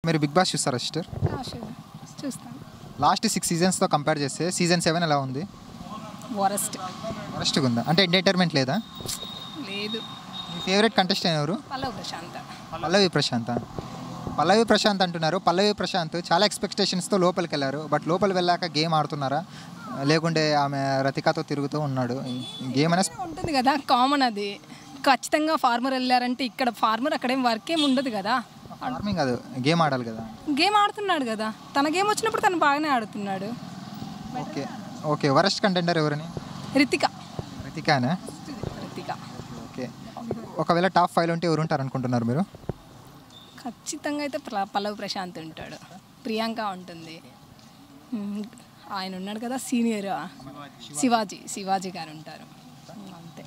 మీరు Bigg Boss చూస్తారా sister చూస్తాను లాస్ట్ సిక్స్ సీజన్స్తో కంపేర్ చేస్తే సీజన్ సెవెన్ ఎలా ఉంది వరస్ట్ వరస్ట్గా ఉందా అంటే ఎంటర్టైన్మెంట్ లేదా లేదు మీ ఫేవరెట్ కంటెస్టెంట్ ఎవరు పల్లవ ప్రశాంత పల్లవి ప్రశాంత్ పల్లవి ప్రశాంత్ అంటున్నారు పల్లవి ప్రశాంత్ చాలా ఎక్స్పెక్టేషన్స్తో లోపలికి వెళ్ళారు బట్ లోపలికి వెళ్ళాక గేమ్ ఆడుతున్నారా లేకుంటే ఆమె రతికాతో తిరుగుతూ ఉన్నాడు గేమ్ అనేది ఉంటుంది కదా కామన్ అది ఖచ్చితంగా ఫార్మర్ వెళ్ళారంటే ఇక్కడ ఫార్మర్ అక్కడేం వర్క్ ఏం ఉండదు కదా ఫార్మింగ్ కాదు గేమ్ ఆడాలి కదా గేమ్ ఆడుతున్నాడు కదా తన గేమ్ వచ్చినప్పుడు తను బాగానే ఆడుతున్నాడు ఓకే ఓకే వరస్ట్ కంటెండర్ ఎవరని రితిక రతికానా రితిక ఓకే ఒకవేళ టాప్ ఫైవ్ ఉంటే ఎవరు ఉంటారు అనుకుంటున్నారు మీరు ఖచ్చితంగా అయితే ప్ర- పల్లవి ప్రశాంత్ ఉంటాడు ప్రియాంక ఉంటుంది ఉమ్, ఆయన ఉన్నాడు కదా సీనియర్ శివాజీ శివాజీ గారు ఉంటారు ఉమ్, అంతే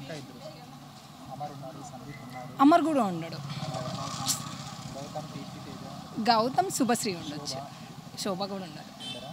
అమర్ కూడా ఉండడు గౌతమ్ శుభశ్రీ ఉండొచ్చు శోభ కూడా ఉండదు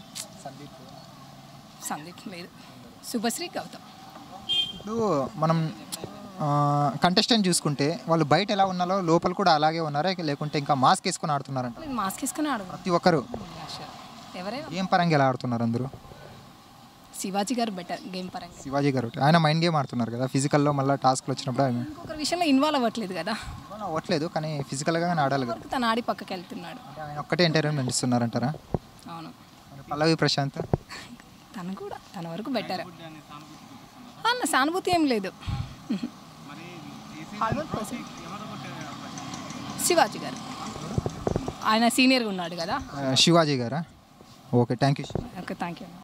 సందీప్ లేదు శుభశ్రీ గౌతమ్ ఇప్పుడు మనం కంటెస్టెంట్ చూసుకుంటే వాళ్ళు బయట ఎలా ఉన్నారో లోపల కూడా అలాగే ఉన్నారా లేకుంటే ఇంకా మాస్క్ వేసుకొని ఆడుతున్నారంట లేదు, మాస్క్ వేసుకుని ఆడదు ప్రతి ఒక్కరు ఎవరైనా గేమ్ పరంగా ఎలా ఆడుతున్నారు అందరూ శివాజీ గారు బెటర్ గేమ్ పరంగా శివాజీ గారు ఆయన మైండ్ గేమ్ ఆడుతున్నారు కదా ఫిజికల్లో మళ్ళీ టాస్క్లు వచ్చినప్పుడు ఆయన ఇంకొకరి విషయంలో ఇన్వాల్వ్ అవ్వట్లేదు కదా అవ్వట్లేదు కానీ ఫిజికల్గా ఆడాలి కదా వరకు తను ఆడి పక్కకి వెళ్తున్నాడు అంటే ఆయన ఒక్కటే ఎంటర్టైన్మెంట్ ఇస్తున్నారంటారా అవును మరి పల్లవి ప్రశాంత్ తను కూడా తన వరకు బెటర్ అన్న సానుభూతి ఏం లేదు Hard work person. శివాజీ గారు ఆయన సీనియర్గా ఉన్నాడు కదా ఆ, శివాజీ గారా okay thank you okay thank you